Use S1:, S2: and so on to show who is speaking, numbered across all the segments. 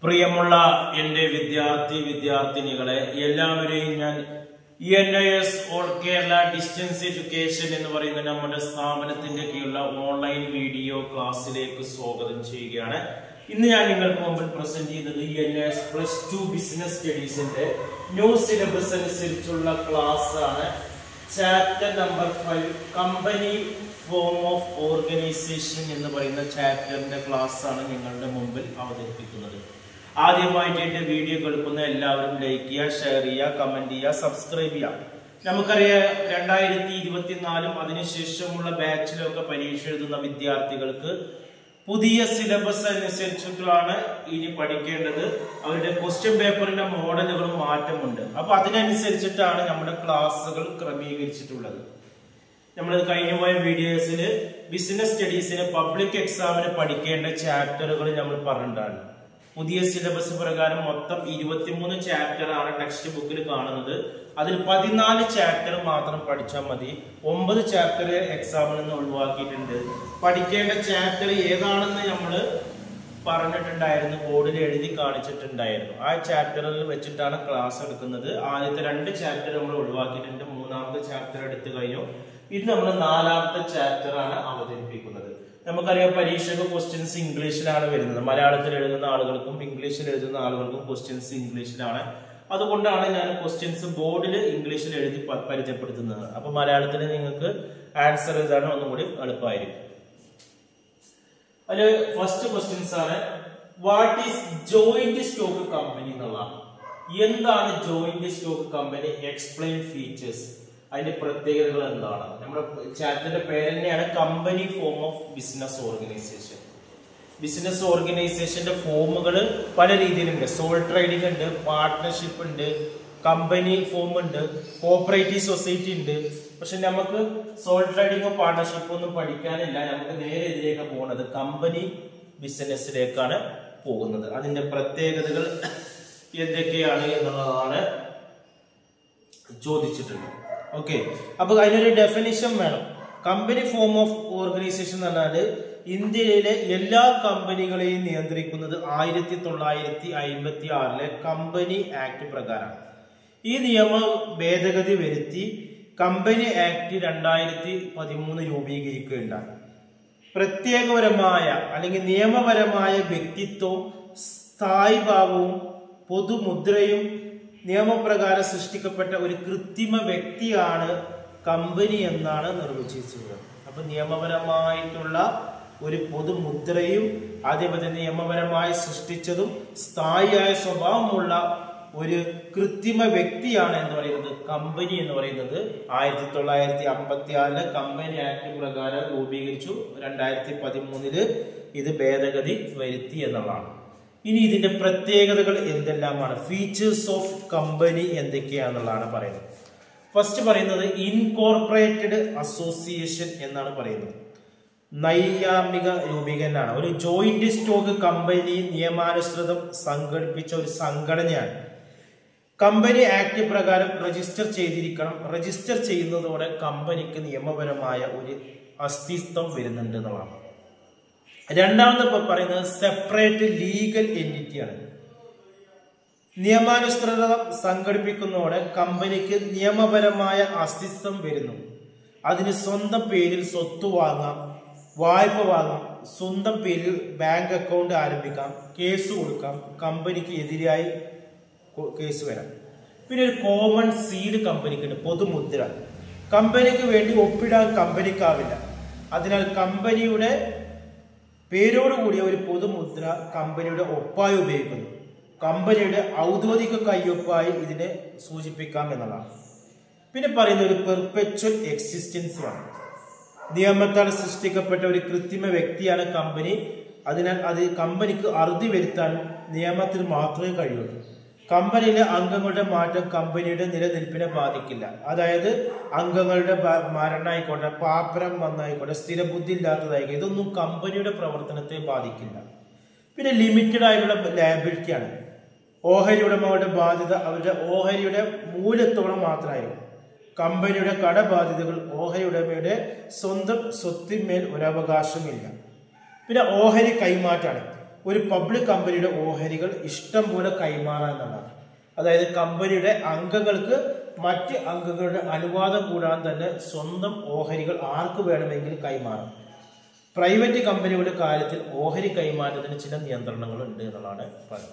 S1: പ്രിയമുള്ള എൻ്റെ വിദ്യാർത്ഥി വിദ്യാർത്ഥിനികളെ എല്ലാവരെയും ഞാൻ E N I S all Kerala distance education എന്ന് പറയുന്ന നമ്മുടെ സ്ഥാപനത്തിന്റെ കീഴിലുള്ള ഓൺലൈൻ വീഡിയോ ക്ലാസ്സിലേക്ക് സ്വാഗതം ചെയ്യുകയാണ് ഇന്ന് ഞാൻ നിങ്ങൾക്ക് മുമ്പിൽ പ്രസന്റ് ചെയ്യുന്നത് E N S plus two business സ്റ്റഡീസിന്റെ ന്യൂ സിലബസ് അനുസരിച്ചുള്ള ക്ലാസ് ആണ് chapter number five company form of organisation എന്ന് പറയുന്ന ചാപ്റ്ററിന്റെ ക്ലാസ് ആണ് നിങ്ങളുടെ മുമ്പിൽ അവതരിപ്പിക്കുന്നത് ആദ്യമായിട്ട് എന്റെ വീഡിയോ കേൾക്കുന്ന എല്ലാവരും ലൈക്ക് ചെയ്യുക ഷെയർ ചെയ്യുക കമന്റ് ചെയ്യുക സബ്സ്ക്രൈബ് ചെയ്യുക നമുക്കറിയാം രണ്ടായിരത്തി ഇരുപത്തിനാലും അതിനുശേഷമുള്ള ബാച്ചിലൊക്കെ പരീക്ഷ എഴുതുന്ന വിദ്യാർത്ഥികൾക്ക് പുതിയ സിലബസ് അനുസരിച്ചിട്ടാണ് ഇനി പഠിക്കേണ്ടത് അവരുടെ ക്വസ്റ്റ്യൻ പേപ്പറിന്റെ മോഡലുകളും മാറ്റമുണ്ട് അപ്പൊ അതിനനുസരിച്ചിട്ടാണ് നമ്മുടെ ക്ലാസ്സുകൾ ക്രമീകരിച്ചിട്ടുള്ളത് നമ്മൾ കഴിഞ്ഞ പോയ വീഡിയോസിൽ ബിസിനസ് സ്റ്റഡീസിന് പബ്ലിക് എക്സാമിന് പഠിക്കേണ്ട ചാപ്റ്ററുകൾ നമ്മൾ പറഞ്ഞിട്ടാണ് പുതിയ സിലബസ് പ്രകാരം മൊത്തം ഇരുപത്തിമൂന്ന് ചാപ്റ്റർ ആണ് ടെക്സ്റ്റ് ബുക്കിൽ കാണുന്നത് അതിൽ പതിനാല് ചാപ്റ്റർ മാത്രം പഠിച്ചാൽ മതി ഒമ്പത് ചാപ്റ്റർ എക്സാമിൽ നിന്ന് ഒഴിവാക്കിയിട്ടുണ്ട് പഠിക്കേണ്ട ചാപ്റ്റർ ഏതാണെന്ന് നമ്മൾ പറഞ്ഞിട്ടുണ്ടായിരുന്നു ബോർഡിൽ എഴുതി കാണിച്ചിട്ടുണ്ടായിരുന്നു ആ ചാപ്റ്ററിൽ വെച്ചിട്ടാണ് ക്ലാസ് എടുക്കുന്നത് ആദ്യത്തെ രണ്ട് ചാപ്റ്റർ നമ്മൾ ഒഴിവാക്കിയിട്ടുണ്ട് മൂന്നാമത്തെ ചാപ്റ്റർ എടുത്തു കഴിഞ്ഞു ഇത് നമ്മൾ നാലാമത്തെ ചാപ്റ്റർ ആണ് അവതരിപ്പിക്കുന്നത് നമുക്കറിയാം പരീക്ഷയ്ക്ക് ക്വസ്റ്റ്യൻസ് ഇംഗ്ലീഷിലാണ് വരുന്നത് മലയാളത്തിൽ എഴുതുന്ന ആളുകൾക്കും ഇംഗ്ലീഷിൽ എഴുതുന്ന ആളുകൾക്കും ക്വസ്റ്റ്യൻസ് ഇംഗ്ലീഷിലാണ് അതുകൊണ്ടാണ് ഞാൻ ക്വസ്റ്റ്യൻസ് ബോർഡിൽ ഇംഗ്ലീഷിൽ എഴുതി പ- പരിചയപ്പെടുത്തുന്നത് അപ്പൊ മലയാളത്തിൽ നിങ്ങൾക്ക് ആൻസർ എഴുതാൻ ഒന്നും കൂടി എളുപ്പമായിരിക്കും അതില് ഫസ്റ്റ് ക്വസ്റ്റ്യൻസ് ആണ് what is joint stock company എന്നുള്ളതാണ് എന്താണ് joint stock company explain features അതിന്റെ പ്രത്യേകതകൾ എന്താണ് നമ്മുടെ ചാപ്റ്ററിന്റെ പേര് തന്നെയാണ് company form of business organisation business ഓർഗനൈസേഷന്റെ ഫോമുകൾ പല രീതിയിലുണ്ട് സോൾ ട്രേഡിംഗ് ഉണ്ട് പാർട്ട്ണർഷിപ്പ് ഉണ്ട് കമ്പനി ഫോം ഉണ്ട് കോപ്പറേറ്റീവ് സൊസൈറ്റി ഉണ്ട് പക്ഷെ നമുക്ക് സോൾ ട്രേഡിങ്ങോ പാർട്ണർഷിപ്പോ ഒന്നും പഠിക്കാനില്ല നമുക്ക് നേരെ ഇതിലേക്ക് പോകുന്നത് കമ്പനി ബിസിനസ്സിലേക്കാണ് പോകുന്നത് അതിന്റെ പ്രത്യേകതകൾ എന്തൊക്കെയാണ് എന്നുള്ളതാണ് ചോദിച്ചിട്ടുണ്ട് ഓക്കെ അപ്പൊ അതിനൊരു ഡെഫിനിഷൻ വേണം കമ്പനി ഫോം ഓഫ് ഓർഗനൈസേഷൻ എന്ന് പറഞ്ഞാല് ഇന്ത്യയിലെ എല്ലാ കമ്പനികളെയും നിയന്ത്രിക്കുന്നത് ആയിരത്തി തൊള്ളായിരത്തി അയിമ്പത്തി ആറിലെ കമ്പനി ആക്ട് പ്രകാരമാണ് ഈ നിയമ ഭേദഗതി വരുത്തി കമ്പനി ആക്ട് രണ്ടായിരത്തി പതിമൂന്ന് രൂപീകരിക്കുകയുണ്ടായി പ്രത്യേകപരമായ അല്ലെങ്കിൽ നിയമപരമായ വ്യക്തിത്വവും സ്ഥായിഭാവവും പൊതുമുദ്രയും നിയമപ്രകാരം സൃഷ്ടിക്കപ്പെട്ട ഒരു കൃത്രിമ വ്യക്തിയാണ് കമ്പനി എന്നാണ് നിർവചിച്ചത് അപ്പൊ നിയമപരമായിട്ടുള്ള ഒരു പൊതുമുദ്രയും അതേപോലെ തന്നെ നിയമപരമായി സൃഷ്ടിച്ചതും സ്ഥായിയായ സ്വഭാവമുള്ള ഒരു കൃത്രിമ വ്യക്തിയാണ് എന്ന് പറയുന്നത് കമ്പനി എന്ന് പറയുന്നത് ആയിരത്തി തൊള്ളായിരത്തി അമ്പത്തി ആറിലെ കമ്പനി ആക്ട് പ്രകാരം രൂപീകരിച്ചു രണ്ടായിരത്തി പതിമൂന്നില് ഇത് ഭേദഗതി വരുത്തി എന്നുള്ളതാണ് ഇനി ഇതിന്റെ പ്രത്യേകതകൾ എന്തെല്ലാമാണ് ഫീച്ചേഴ്സ് ഓഫ് കമ്പനി എന്തൊക്കെയാണെന്നുള്ളതാണ് പറയുന്നത് ഫസ്റ്റ് പറയുന്നത് ഇൻകോർപ്പറേറ്റഡ് അസോസിയേഷൻ എന്നാണ് പറയുന്നത് നൈയാമിക രൂപീകരണമാണ് ഒരു ജോയിന്റ് സ്റ്റോക്ക് കമ്പനി നിയമാനുസൃതം സംഘടിപ്പിച്ച ഒരു സംഘടനയാണ് കമ്പനി ആക്ട് പ്രകാരം രജിസ്റ്റർ ചെയ്തിരിക്കണം രജിസ്റ്റർ ചെയ്യുന്നതോടെ കമ്പനിക്ക് നിയമപരമായ ഒരു അസ്തിത്വം വരുന്നുണ്ട് എന്നുള്ളതാണ് രണ്ടാമത് ഇപ്പൊ പറയുന്നത് സെപ്പറേറ്റ് ലീഗൽ എൻറ്റിറ്റിയാണ് നിയമാനുസൃതം സംഘടിപ്പിക്കുന്നതോടെ കമ്പനിക്ക് നിയമപരമായ അസ്തിത്വം വരുന്നു അതിന് സ്വന്തം പേരിൽ സ്വത്ത് വാങ്ങാം വായ്പ വാങ്ങാം സ്വന്തം പേരിൽ ബാങ്ക് അക്കൗണ്ട് ആരംഭിക്കാം കേസ് കൊടുക്കാം കമ്പനിക്ക് എതിരായി കൊ- കേസ് വരാം പിന്നെ ഒരു കോമൺ സീഡ് കമ്പനിക്കുണ്ട് പൊതുമുദ്ര കമ്പനിക്ക് വേണ്ടി ഒപ്പിടാൻ കമ്പനിക്കാവില്ല അതിനാൽ കമ്പനിയുടെ പേരോടുകൂടിയ ഒരു പൊതുമുദ്ര കമ്പനിയുടെ ഒപ്പായി ഉപയോഗിക്കുന്നു കമ്പനിയുടെ ഔദ്യോഗിക കയ്യൊപ്പായി ഇതിനെ സൂചിപ്പിക്കാം എന്നുള്ളതാണ് പിന്നെ പറയുന്ന ഒരു പെർപെച്വൽ എക്സിസ്റ്റൻസ് ആണ് നിയമത്താൽ സൃഷ്ടിക്കപ്പെട്ട ഒരു കൃത്രിമ വ്യക്തിയാണ് കമ്പനി അതിനാൽ അത് കമ്പനിക്ക് അറുതി വരുത്താൻ നിയമത്തിൽ മാത്രമേ കഴിയുള്ളൂ കമ്പനിയിലെ അംഗങ്ങളുടെ മാറ്റം കമ്പനിയുടെ നിലനിൽപ്പിനെ ബാധിക്കില്ല അതായത് അംഗങ്ങളുടെ ബ- മരണമായിക്കോട്ടെ പാപ്പരം വന്നായിക്കോട്ടെ സ്ഥിരബുദ്ധി ഇല്ലാത്തതായിക്കോട്ടെ ഇതൊന്നും കമ്പനിയുടെ പ്രവർത്തനത്തെ ബാധിക്കില്ല പിന്നെ ലിമിറ്റഡ് ആയിട്ടുള്ള ലയബിലിറ്റിയാണ് ഓഹരി ഉടമകളുടെ ബാധ്യത അവരുടെ ഓഹരിയുടെ മൂല്യത്തോളം മാത്രമായിരുന്നു കമ്പനിയുടെ കടബാധ്യതകൾ ഓഹരി ഉടമയുടെ സ്വന്തം സ്വത്തിന്മേൽ ഒരവകാശമില്ല പിന്നെ ഓഹരി കൈമാറ്റാണ്
S2: ഒരു പബ്ലിക് കമ്പനിയുടെ ഓഹരികൾ ഇഷ്ടം പോലെ കൈമാറുക എന്നുള്ളതാണ് അതായത് കമ്പനിയുടെ അംഗങ്ങൾക്ക് മറ്റ് അംഗങ്ങളുടെ അനുവാദം കൂടാതെ തന്നെ സ്വന്തം ഓഹരികൾ ആർക്ക് വേണമെങ്കിൽ കൈമാറാം പ്രൈവറ്റ് കമ്പനികളുടെ കാര്യത്തിൽ ഓഹരി കൈമാറ്റത്തിന് ചില നിയന്ത്രണങ്ങൾ ഉണ്ട് എന്നുള്ളതാണ് പറയുന്നത്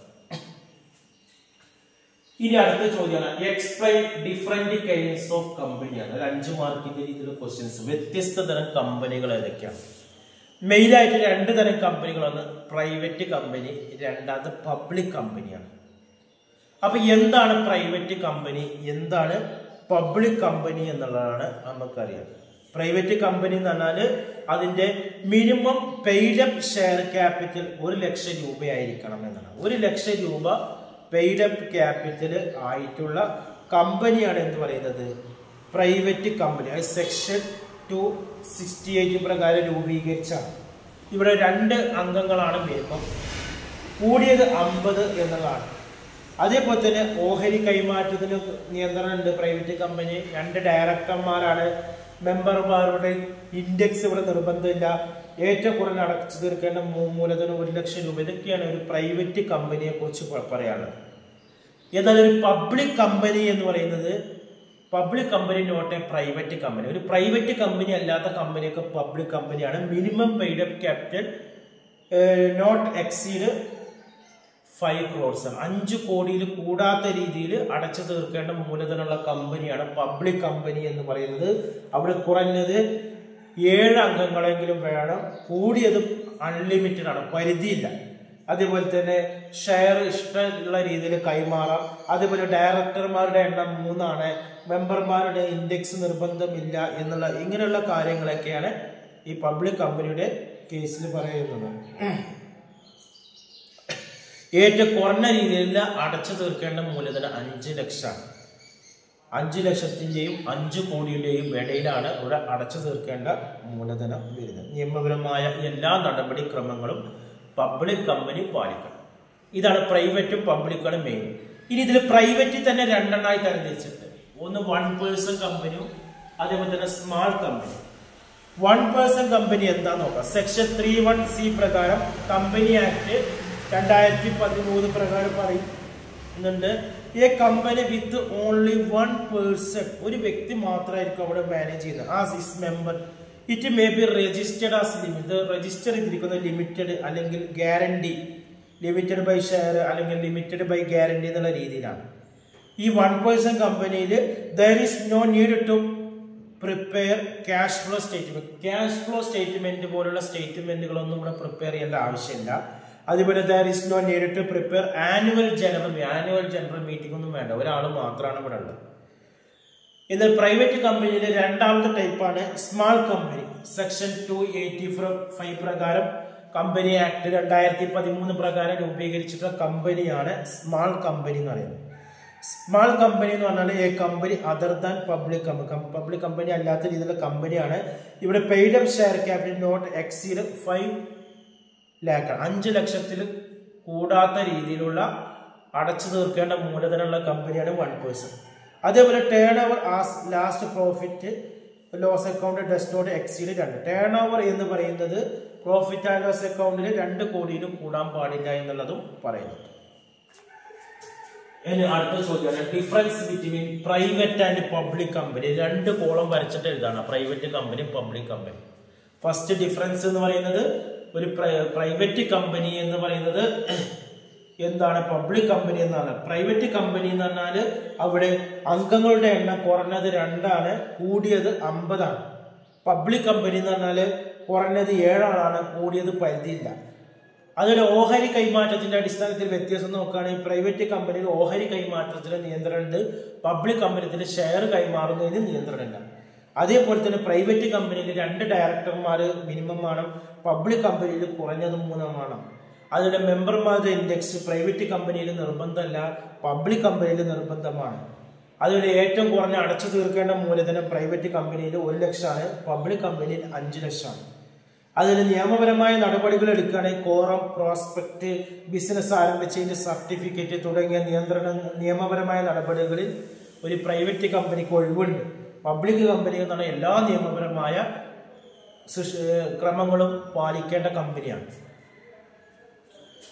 S2: ഇനി അടുത്ത ചോദ്യമാണ് എക്സ്പ്ലെയിൻ ഡിഫറെന്റ് കൈൻഡ്സ് ഓഫ് കമ്പനിയാണ് ഒരു അഞ്ച് മാർക്കിന്റെ രീതിയിലുള്ള ക്വസ്റ്റ്യൻസ് വ്യത്യസ്ത തരം കമ്പനികൾ ഏതൊക്കെയാണ് മെയിനായിട്ട് രണ്ട് തരം കമ്പനികളാണ് പ്രൈവറ്റ് കമ്പനി രണ്ടാമത് പബ്ലിക് കമ്പനിയാണ് അപ്പൊ എന്താണ് പ്രൈവറ്റ് കമ്പനി എന്താണ് പബ്ലിക് കമ്പനി എന്നുള്ളതാണ് നമുക്കറിയാം പ്രൈവറ്റ് കമ്പനി എന്ന് പറഞ്ഞാൽ അതിന്റെ minimum paid up share capital ഒരു ലക്ഷം രൂപയായിരിക്കണം എന്നാണ് ഒരു ലക്ഷം രൂപ പെയ്ഡ് അപ്പ് ക്യാപിറ്റൽ ആയിട്ടുള്ള കമ്പനിയാണ് എന്ന് പറയുന്നത് പ്രൈവറ്റ് കമ്പനി അത് സെക്ഷൻ ടു സിക്സ്റ്റി എയ്റ്റ് പ്രകാരം രൂപീകരിച്ചാണ് ഇവിടെ രണ്ട് അംഗങ്ങളാണ് മിനിമം കൂടിയത് അമ്പത് എന്നുള്ളതാണ് അതേപോലെ തന്നെ ഓഹരി കൈമാറ്റത്തിന് നിയന്ത്രണം ഉണ്ട് പ്രൈവറ്റ് കമ്പനി രണ്ട് ഡയറക്ടർമാരാണ് മെമ്പർമാരുടെ ഇൻഡെക്സ് ഇവിടെ നിർബന്ധമില്ല ഏറ്റവും കുറഞ്ഞ അടച്ചു തീർക്കേണ്ട മൂ- മൂലധനം ഒരു ലക്ഷം രൂപ ഇതൊക്കെയാണ് ഒരു പ്രൈവറ്റ് കമ്പനിയെ കുറിച്ച് പ- പറയാനുള്ളത് എന്നാൽ ഒരു പബ്ലിക് കമ്പനി എന്ന് പറയുന്നത് public company not a private company ഒരു പ്രൈവറ്റ് കമ്പനി അല്ലാത്ത കമ്പനിയൊക്കെ പബ്ലിക് കമ്പനിയാണ് minimum paid up capital not exceed five crores ആണ് അഞ്ച് കോടിയിൽ കൂടാത്ത രീതിയിൽ അടച്ചു തീർക്കേണ്ട മൂലധനമുള്ള കമ്പനിയാണ് പബ്ലിക് കമ്പനി എന്ന് പറയുന്നത് അവിടെ കുറഞ്ഞത് ഏഴ് അംഗങ്ങളെങ്കിലും വേണം കൂടിയത് അൺലിമിറ്റഡ് ആണ് പരിധിയില്ല അതേപോലെ തന്നെ ഷെയർ ഇഷ്ടമുള്ള രീതിയിൽ കൈമാറാം അതേപോലെ ഡയറക്ടർമാരുടെ എണ്ണം മൂന്നാണ് മെമ്പർമാരുടെ ഇൻഡെക്സ് നിർബന്ധമില്ല എന്നുള്ള ഇങ്ങനെയുള്ള കാര്യങ്ങളൊക്കെയാണ് ഈ പബ്ലിക് കമ്പനിയുടെ കേസിൽ പറയുന്നത് ഏറ്റവും കുറഞ്ഞ രീതിയിൽ അടച്ചു തീർക്കേണ്ട മൂലധനം അഞ്ച് ലക്ഷമാണ് അഞ്ച് ലക്ഷത്തിന്റെയും അഞ്ച് കോടിയുടെയും ഇടയിലാണ് ഇവിടെ അടച്ചു തീർക്കേണ്ട മൂലധനം വരുന്നത് നിയമപരമായ എല്ലാ നടപടിക്രമങ്ങളും പബ്ലിക് കമ്പനി പാലിക്കണം ഇതാണ് പ്രൈവറ്റും പബ്ലിക്കാണ് മെയിൻ ഇനി ഇതിൽ പ്രൈവറ്റിൽ തന്നെ രണ്ടെണ്ണമായി തരംതിരിച്ചിട്ടുണ്ട് ഒന്ന് വൺ പേഴ്സൺ കമ്പനിയും അതേപോലെ തന്നെ small company one person company എന്താ നോക്കാം സെക്ഷൻ ത്രീ വൺ സി പ്രകാരം കമ്പനി ആക്ട് രണ്ടായിരത്തി പതിമൂന്ന് പ്രകാരം പറയുന്നുണ്ട് a company with only one person ഒരു വ്യക്തി മാത്രമായിരിക്കും അവിടെ മാനേജ് ചെയ്യുന്നത് as is member it may be registered as limit register ചെയ്തിരിക്കുന്ന ലിമിറ്റഡ് അല്ലെങ്കിൽ ഗ്യാരണ്ടി ലിമിറ്റഡ് ബൈ ഷെയർ അല്ലെങ്കിൽ ലിമിറ്റഡ് ബൈ ഗ്യാരണ്ടി എന്നുള്ള രീതിയിലാണ് ഈ വൺ പേഴ്സൺ കമ്പനിയിൽ there is no need to prepare cash flow statement cash flow statement പോലുള്ള സ്റ്റേറ്റ്മെന്റുകളൊന്നും ഇവിടെ പ്രിപ്പയർ ചെയ്യേണ്ട ആവശ്യമില്ല അതുപോലെ there is no need to prepare annual general annual general meeting ഒന്നും വേണ്ട ഒരാൾ മാത്രമാണ് ഇവിടെ ഉള്ളത് എന്നാൽ പ്രൈവറ്റ് കമ്പനിയിലെ രണ്ടാമത്തെ ടൈപ്പാണ് small company section two eighty five പ്രകാരം കമ്പനി ആക്ട് രണ്ടായിരത്തി പതിമൂന്ന് പ്രകാരം രൂപീകരിച്ചിട്ടുള്ള കമ്പനിയാണ് സ്മാൾ കമ്പനി എന്ന് പറയുന്നത് സ്മാൾ കമ്പനി എന്ന് പറഞ്ഞാൽ a company other than public company public company അല്ലാത്ത രീതിയിലുള്ള കമ്പനിയാണ് ഇവിടെ paid up share capital not exceed five lakh അഞ്ച് ലക്ഷത്തിൽ കൂടാത്ത രീതിയിലുള്ള അടച്ചു തീർക്കേണ്ട മൂലധനമുള്ള കമ്പനിയാണ് വൺ പേഴ്സൺ അതേപോലെ turnover as last profit loss account does not exceed രണ്ട് ടേൺ ഓവർ എന്ന് പറയുന്നത് പ്രോഫിറ്റ് ആൻഡ് ലോസ് അക്കൗണ്ടിൽ രണ്ട് കോടിയിലും കൂടാൻ പാടില്ല എന്നുള്ളതും പറയുന്നുണ്ട് ഇനി അടുത്ത ചോദ്യമാണ് difference between private and public company രണ്ട് കോളം വരച്ചിട്ട് എഴുതാണ് private company public company first difference എന്ന് പറയുന്നത് ഒരു പ്രൈവറ്റ് കമ്പനി എന്ന് പറയുന്നത് എന്താണ് പബ്ലിക് കമ്പനി എന്നാണ് പ്രൈവറ്റ് കമ്പനി എന്ന് പറഞ്ഞാൽ അവിടെ അംഗങ്ങളുടെ എണ്ണം കുറഞ്ഞത് രണ്ടാണ് കൂടിയത് അമ്പതാണ് പബ്ലിക് കമ്പനി എന്ന് പറഞ്ഞാൽ കുറഞ്ഞത് ഏഴാളാണ് കൂടിയത് പരിധിയില്ല അതിൽ ഓഹരി കൈമാറ്റത്തിന്റെ അടിസ്ഥാനത്തിൽ വ്യത്യാസം നോക്കുകയാണെങ്കിൽ പ്രൈവറ്റ് കമ്പനിയിൽ ഓഹരി കൈമാറ്റത്തിന് നിയന്ത്രണമുണ്ട് പബ്ലിക് കമ്പനിയിൽ ഷെയർ കൈമാറുന്നതിന് നിയന്ത്രണമില്ല അതേപോലെ തന്നെ പ്രൈവറ്റ് കമ്പനിയിൽ രണ്ട് ഡയറക്ടർമാർ മിനിമം വേണം പബ്ലിക് കമ്പനിയിൽ കുറഞ്ഞത് മൂന്നും വേണം അതിന്റെ മെമ്പർമാരുടെ ഇൻഡെക്സ് പ്രൈവറ്റ് കമ്പനിയിൽ നിർബന്ധമല്ല പബ്ലിക് കമ്പനിയിൽ നിർബന്ധമാണ് അതിൽ ഏറ്റവും കുറഞ്ഞ അടച്ചു തീർക്കേണ്ട മൂലധനം പ്രൈവറ്റ് കമ്പനിയിൽ ഒരു ലക്ഷമാണ് പബ്ലിക് കമ്പനിയിൽ അഞ്ച് ലക്ഷമാണ് അതിന് നിയമപരമായ നടപടികൾ എടുക്കുകയാണെങ്കിൽ കോറം പ്രോസ്പെക്ട് ബിസിനസ് ആരംഭിച്ചതിന്റെ സർട്ടിഫിക്കറ്റ് തുടങ്ങിയ നിയന്ത്രണ നിയമപരമായ നടപടികളിൽ ഒരു പ്രൈവറ്റ് കമ്പനിക്ക് ഒഴിവുണ്ട് പബ്ലിക് കമ്പനി എന്ന് പറഞ്ഞാൽ എല്ലാ നിയമപരമായ സൃഷ്- ക്രമങ്ങളും പാലിക്കേണ്ട കമ്പനിയാണ്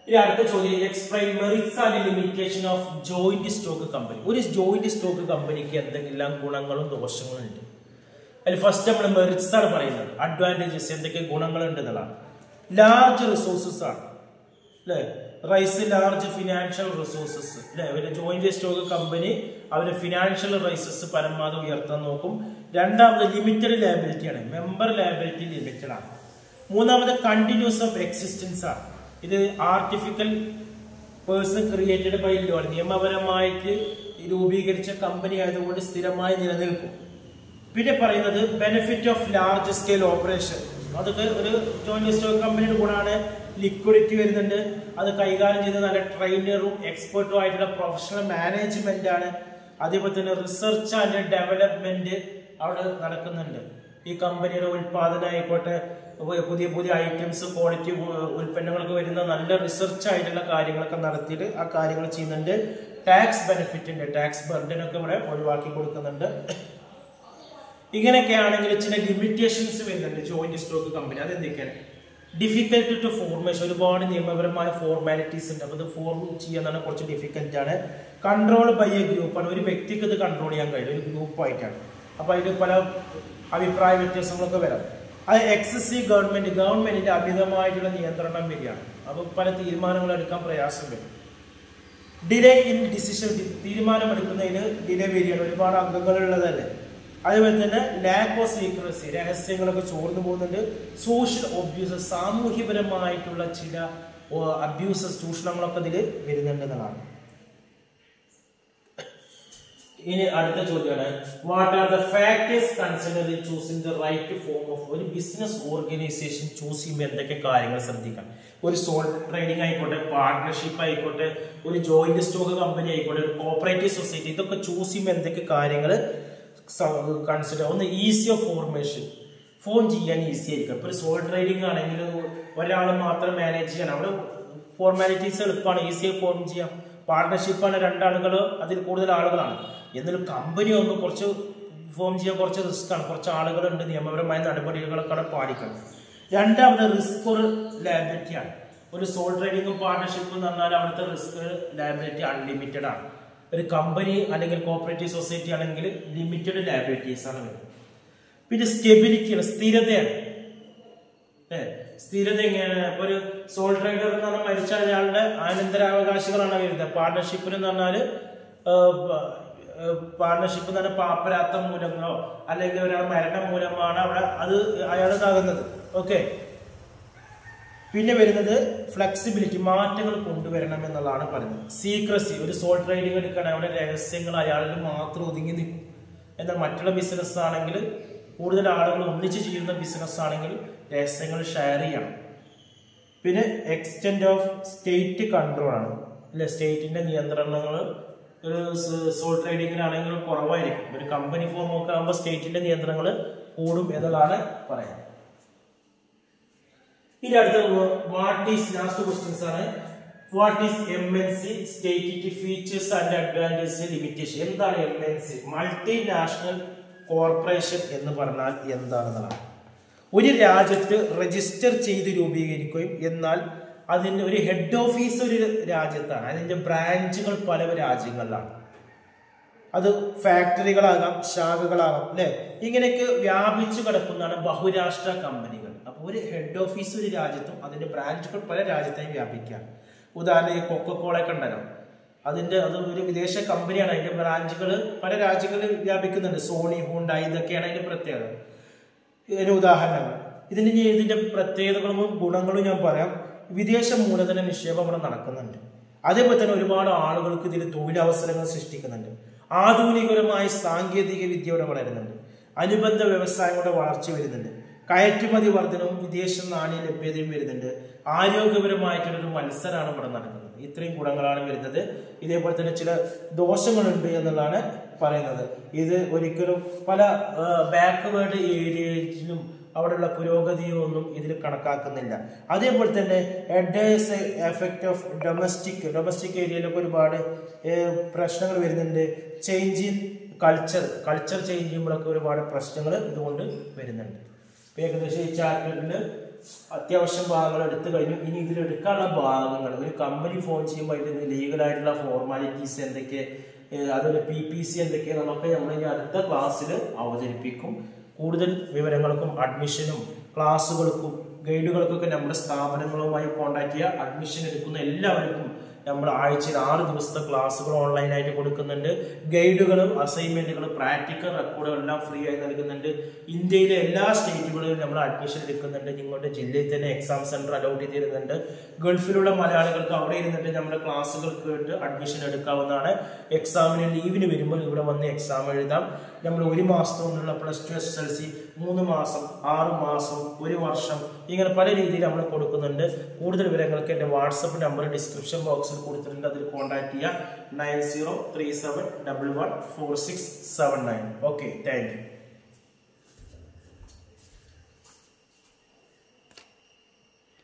S2: ഇനി അടുത്ത ചോദ്യം explain merits and limitation of joint stock company ഒരു ജോയിന്റ് സ്റ്റോക്ക് കമ്പനിക്ക് എന്തെങ്കിലും ഗുണങ്ങളും ദോഷങ്ങളും ഉണ്ട് അതിൽ ഫസ്റ്റ് നമ്മൾ മെറിറ്റ്സ് ആണ് പറയുന്നത് അഡ്വാൻറ്റേജസ് എന്തൊക്കെ ഗുണങ്ങളുണ്ട് എന്നുള്ളതാണ് ലാർജ് റിസോഴ്സസ് ആണ് അല്ലേ റൈസ് ലാർജ് ഫിനാൻഷ്യൽ റിസോഴ്സസ് അല്ലെ ഒരു ജോയിന്റ് സ്റ്റോക്ക് കമ്പനി അവരുടെ ഫിനാൻഷ്യൽ റൈസസ് പരമാവധി ഉയർത്താൻ നോക്കും രണ്ടാമത് ലിമിറ്റഡ് ലയബിലിറ്റി ആണ് മെമ്പർ ലയബിലിറ്റി ലിമിറ്റഡ് ആണ് മൂന്നാമത് കണ്ടിന്യൂസ് ഓഫ് എക്സിസ്റ്റൻസ് ആണ് ഇത് artificial person created by law നിയമപരമായിട്ട് രൂപീകരിച്ച കമ്പനി ആയതുകൊണ്ട് സ്ഥിരമായി നിലനിൽക്കും പിന്നെ പറയുന്നത് benefit of large scale operation അതൊക്കെ ഒരു ജോയിന്റ് സ്റ്റോക്ക് കമ്പനിയുടെ ഗുണമാണ് ലിക്വിഡിറ്റി വരുന്നുണ്ട് അത് കൈകാര്യം ചെയ്ത് നല്ല ട്രെയിനറും എക്സ്പേർട്ടും ആയിട്ടുള്ള പ്രൊഫഷണൽ മാനേജ്മെന്റ് ആണ് അതേപോലെ തന്നെ റിസർച്ച് ആൻഡ് ഡെവലപ്മെന്റ് അവിടെ നടക്കുന്നുണ്ട് ഈ കമ്പനിയുടെ ഉൽപാദനം ആയിക്കോട്ടെ ഉ- പുതിയ പുതിയ ഐറ്റംസ് ക്വാളിറ്റി ഉൽപ്പന്നങ്ങളൊക്കെ വരുന്ന നല്ല റിസർച്ച് ആയിട്ടുള്ള കാര്യങ്ങളൊക്കെ നടത്തിയിട്ട് ആ കാര്യങ്ങൾ ചെയ്യുന്നുണ്ട് ടാക്സ് ബെനിഫിറ്റ് ഉണ്ട് ടാക്സ് ബർഡൻ ഒക്കെ ഇവിടെ ഒഴിവാക്കി കൊടുക്കുന്നുണ്ട് ഇങ്ങനെയൊക്കെ ആണെങ്കിൽ ചില ലിമിറ്റേഷൻസ് വരുന്നുണ്ട് ജോയിന്റ് സ്റ്റോക്ക് കമ്പനി അതെന്തൊക്കെയാണ് ഡിഫിക്കൽട്ട് ടു ഫോർമേഷൻ ഒരുപാട് നിയമപരമായ ഫോർമാലിറ്റീസ് ഉണ്ട് അപ്പോൾ ഇത് ഫോം ചെയ്യാന്നാണ് കുറച്ച് ഡിഫിക്കൽട്ട് ആണ് കൺട്രോൾ ബൈ എ ഗ്രൂപ്പാണ് ഒരു വ്യക്തിക്ക് ഇത് കൺട്രോൾ ചെയ്യാൻ കഴിയും ഒരു ഗ്രൂപ്പായിട്ടാണ് അപ്പോൾ അതിൽ പല അഭിപ്രായ വ്യത്യാസങ്ങളൊക്കെ വരാം അത് എക്സസീവ് ഗവൺമെന്റ് ഗവൺമെന്റിന്റെ അമിതമായിട്ടുള്ള നിയന്ത്രണം വരികയാണ് അപ്പോൾ പല തീരുമാനങ്ങൾ എടുക്കാൻ പ്രയാസം വരും ഡിലേ ഇൻ ഡിസിഷൻ തീരുമാനമെടുക്കുന്നതിന് ഡിലേ വരികയാണ് ഒരുപാട് അംഗങ്ങളുള്ളതല്ലേ അതുപോലെ തന്നെ ലാക്ക് ഓഫ് സീക്രസി രഹസ്യങ്ങളൊക്കെ ചോർന്നു പോകുന്നുണ്ട് സോഷ്യൽ ഒബ്യൂസസ് സാമൂഹ്യപരമായിട്ടുള്ള ചില അബ്യൂസസ് ചൂഷണങ്ങളൊക്കെ ഇതിൽ വരുന്നുണ്ട് എന്നതാണ് ഇനി അടുത്ത ചോദ്യമാണ് what are the factors consider in choosing the right form of ഒരു ബിസിനസ് ഓർഗനൈസേഷൻ ചൂസ് ചെയ്യുമ്പോൾ എന്തൊക്കെ കാര്യങ്ങൾ ശ്രദ്ധിക്കാം ഒരു സോൾ ട്രേഡിംഗ് ആയിക്കോട്ടെ പാർട്ട്ണർഷിപ്പ് ആയിക്കോട്ടെ ഒരു ജോയിന്റ് സ്റ്റോക്ക് കമ്പനി ആയിക്കോട്ടെ ഒരു കോപ്പറേറ്റീവ് സൊസൈറ്റി ഇതൊക്കെ ചൂസ് ചെയ്യുമ്പോൾ എന്തൊക്കെ കാര്യങ്ങൾ കൺസിഡർ ഒന്ന് ഈസി ഓഫ് ഫോർമേഷൻ ഫോൺ ചെയ്യാൻ ഈസി ആയിരിക്കും ഇപ്പൊ ഒരു സോൾ ട്രേഡിംഗ് ആണെങ്കിൽ ഒരാൾ മാത്രം മാനേജ് ചെയ്യണം അവിടെ ഫോർമാലിറ്റീസ് എളുപ്പമാണ് ഈസിയായി ഫോം ചെയ്യാം പാർട്ട്ണർഷിപ്പാണ് രണ്ടാളുകൾ അതിൽ കൂടുതൽ ആളുകളാണ് എന്നാലും കമ്പനി ആകുമ്പോൾ കുറച്ച് ഫോം ചെയ്യാൻ കുറച്ച് റിസ്ക് ആണ് കുറച്ച് ആളുകളുണ്ട് നിയമപരമായ നടപടികളൊക്കെ അവിടെ പാലിക്കണം രണ്ടാമത് റിസ്ക് ഒരു ലാബിലിറ്റി ആണ് ഒരു സോൾ ട്രേഡിംഗും പാർട്ട്ണർഷിപ്പും എന്ന് പറഞ്ഞാൽ അവിടുത്തെ റിസ്ക് ലാബിലിറ്റി അൺലിമിറ്റഡ് ആണ് ഒരു കമ്പനി അല്ലെങ്കിൽ കോപ്പറേറ്റീവ് സൊസൈറ്റി ആണെങ്കിൽ ലിമിറ്റഡ് ലാബിലിറ്റീസ് ആണ് വരുന്നത് പിന്നെ സ്റ്റെബിലിറ്റിയാണ് സ്ഥിരതയാണ് ഏ, സ്ഥിരത എങ്ങനെയാണ് ഇപ്പൊ ഒരു സോൾ ട്രേഡർ എന്ന് പറഞ്ഞാൽ മരിച്ച അയാളുടെ അനന്തരാവകാശികളാണ് വരുന്നത് പാർട്ണർഷിപ്പിന് എന്ന് പറഞ്ഞാൽ പാർട്ണർഷിപ്പ് എന്ന് പറഞ്ഞാൽ പാപ്പരാത്ത മൂലങ്ങളോ അല്ലെങ്കിൽ ഒരാൾ മരണം മൂലമാണ് അവിടെ അത് അയാൾ ഇതാകുന്നത് ഓക്കെ പിന്നെ വരുന്നത് ഫ്ലെക്സിബിലിറ്റി മാറ്റങ്ങൾ കൊണ്ടുവരണം എന്നുള്ളതാണ് പറയുന്നത് സീക്രസി ഒരു സോൾ ട്രേഡിംഗ് എടുക്കുകയാണെങ്കിൽ അവിടെ രഹസ്യങ്ങൾ അയാളിൽ മാത്രം ഒതുങ്ങി നിൽക്കും എന്നാൽ മറ്റുള്ള ബിസിനസ് ആണെങ്കിൽ കൂടുതൽ ആളുകൾ ഒന്നിച്ച് ചെയ്യുന്ന ബിസിനസ് ആണെങ്കിൽ രഹസ്യങ്ങൾ ഷെയർ ചെയ്യണം പിന്നെ എക്സ്റ്റെൻഡ് ഓഫ് സ്റ്റേറ്റ് കൺട്രോൾ ആണ് അല്ലെ സ്റ്റേറ്റിന്റെ നിയന്ത്രണങ്ങൾ ഒരു സോൾ ട്രേഡിങ്ങിനാണെങ്കിൽ കുറവായിരിക്കും ഒരു കമ്പനി ഫോം ഒക്കെ ആകുമ്പോൾ സ്റ്റേറ്റിന്റെ നിയന്ത്രണങ്ങൾ കൂടും എന്നതാണ് പറയാം ഇനി അടുത്ത വാട്ട് ഈസ് ലാസ്റ്റ് ക്വസ്റ്റ്യൻസ് ആണ് what is M N C state features and advantage limitation എന്താണ് M N C multinational corporation എന്ന് പറഞ്ഞാൽ എന്താണെന്നതാണ് ഒരു രാജ്യത്ത് രജിസ്റ്റർ ചെയ്ത് രൂപീകരിക്കുകയും എന്നാൽ അതിന് ഒരു ഹെഡ് ഓഫീസ് ഒരു രാജ്യത്താണ് അതിന്റെ ബ്രാഞ്ചുകൾ പല രാജ്യങ്ങളിലാണ് അത് ഫാക്ടറികളാകാം ശാഖകളാകാം അല്ലെ ഇങ്ങനെയൊക്കെ വ്യാപിച്ചു കിടക്കുന്നതാണ് ബഹുരാഷ്ട്ര കമ്പനികൾ അപ്പോൾ ഒരു ഹെഡ് ഓഫീസ് ഒരു രാജ്യത്തും അതിന്റെ ബ്രാഞ്ചുകൾ പല രാജ്യത്തായി വ്യാപിക്കാം ഉദാഹരണം ഈ കൊക്കക്കോളൊക്കെ ഉണ്ടല്ലോ അതിന്റെ അത് ഒരു വിദേശ കമ്പനിയാണ് അതിന്റെ ബ്രാഞ്ചുകൾ പല രാജ്യങ്ങളിൽ വ്യാപിക്കുന്നുണ്ട് സോണി ഹുണ്ടായി ഇതൊക്കെയാണ് അതിന്റെ പ്രത്യേകത ഇതിന് ഉദാഹരണങ്ങൾ ഇതിന്റെ ഇനി ഇതിന്റെ പ്രത്യേകതകളും ഗുണങ്ങളും ഞാൻ പറയാം വിദേശ മൂലധന നിക്ഷേപം ഇവിടെ നടക്കുന്നുണ്ട് അതേപോലെ തന്നെ ഒരുപാട് ആളുകൾക്ക് ഇതിൽ തൊഴിലവസരങ്ങൾ സൃഷ്ടിക്കുന്നുണ്ട് ആധുനികപരമായ സാങ്കേതിക വിദ്യ ഇവിടെ വളരുന്നുണ്ട് അനുബന്ധ വ്യവസായങ്ങളുടെ വളർച്ച വരുന്നുണ്ട് കയറ്റുമതി വർധനവും വിദേശ നാണ്യ ലഭ്യതയും വരുന്നുണ്ട് ആരോഗ്യപരമായിട്ടുള്ളൊരു മത്സരമാണ് ഇവിടെ നടക്കുന്നത് ഇത്രയും ഗുണങ്ങളാണ് വരുന്നത് ഇതേപോലെ തന്നെ ചില ദോഷങ്ങളുണ്ട് എന്നുള്ളതാണ് പറയുന്നത് ഇത് ഒരിക്കലും പല ബാക്ക്വേർഡ് ഏരിയയിലും അവിടെയുള്ള പുരോഗതിയോ ഒന്നും ഇതിൽ കണക്കാക്കുന്നില്ല അതേപോലെ തന്നെ adverse effect of domestic domestic ഏരിയയിലൊക്കെ ഒരുപാട് ഏഹ്, പ്രശ്നങ്ങൾ വരുന്നുണ്ട് change in culture culture change ചെയ്യുമ്പോഴൊക്കെ ഒരുപാട് പ്രശ്നങ്ങൾ ഇതുകൊണ്ട് വരുന്നുണ്ട് ഇപ്പൊ ഏകദേശം ഈ ചാപ്റ്ററിൽ അത്യാവശ്യം ഭാഗങ്ങൾ എടുത്തു കഴിഞ്ഞു ഇനി ഇതിൽ എടുക്കാനുള്ള ഭാഗങ്ങൾ ഒരു കമ്പനി ഫോൺ ചെയ്യുമ്പോൾ അതിൻ്റെ ലീഗലായിട്ടുള്ള ഫോർമാലിറ്റീസ് എന്തൊക്കെ ഏഹ് അതുപോലെ പി പി സി എന്തൊക്കെയാണെന്നൊക്കെ നമ്മൾ ഇനി അടുത്ത ക്ലാസ്സിൽ അവതരിപ്പിക്കും കൂടുതൽ വിവരങ്ങൾക്കും അഡ്മിഷനും ക്ലാസ്സുകൾക്കും ഗൈഡുകൾക്കൊക്കെ നമ്മുടെ സ്ഥാപനങ്ങളുമായി കോൺടാക്ട് ചെയ്യുക അഡ്മിഷൻ എടുക്കുന്ന എല്ലാവർക്കും നമ്മൾ ആഴ്ചയിൽ ആറ് ദിവസത്തെ ക്ലാസ്സുകൾ ഓൺലൈനായിട്ട് കൊടുക്കുന്നുണ്ട് ഗൈഡുകളും അസൈൻമെന്റുകളും പ്രാക്ടിക്കൽ റെക്കോർഡുകളും എല്ലാം ഫ്രീ ആയി നൽകുന്നുണ്ട് ഇന്ത്യയിലെ എല്ലാ സ്റ്റേറ്റുകളിലും നമ്മൾ അഡ്മിഷൻ എടുക്കുന്നുണ്ട് നിങ്ങളുടെ ജില്ലയിൽ തന്നെ എക്സാം സെന്റർ അലൗട്ട് ചെയ്തിരുന്നുണ്ട് ഗൾഫിലുള്ള മലയാളികൾക്ക് അവിടെ ഇരുന്നിട്ട് നമ്മുടെ ക്ലാസ്സുകൾ കേട്ട് അഡ്മിഷൻ എടുക്കാവുന്നതാണ് എക്സാമിന് ലീവിന് വരുമ്പോൾ ഇവിടെ വന്ന് എക്സാം എഴുതാം നമ്മൾ ഒരു മാസത്തെ കൊണ്ടുള്ള plus two S L C മൂന്ന് മാസം ആറ് മാസം ഒരു വർഷം ഇങ്ങനെ പല രീതിയിൽ നമ്മൾ കൊടുക്കുന്നുണ്ട് കൂടുതൽ വിവരങ്ങൾക്ക് എൻ്റെ വാട്സപ്പ് നമ്പർ ഡിസ്ക്രിപ്ഷൻ ബോക്സിൽ കൊടുത്തിട്ടുണ്ട് അതിൽ കോൺടാക്ട് ചെയ്യുക nine zero three seven double one four six seven nine okay thank U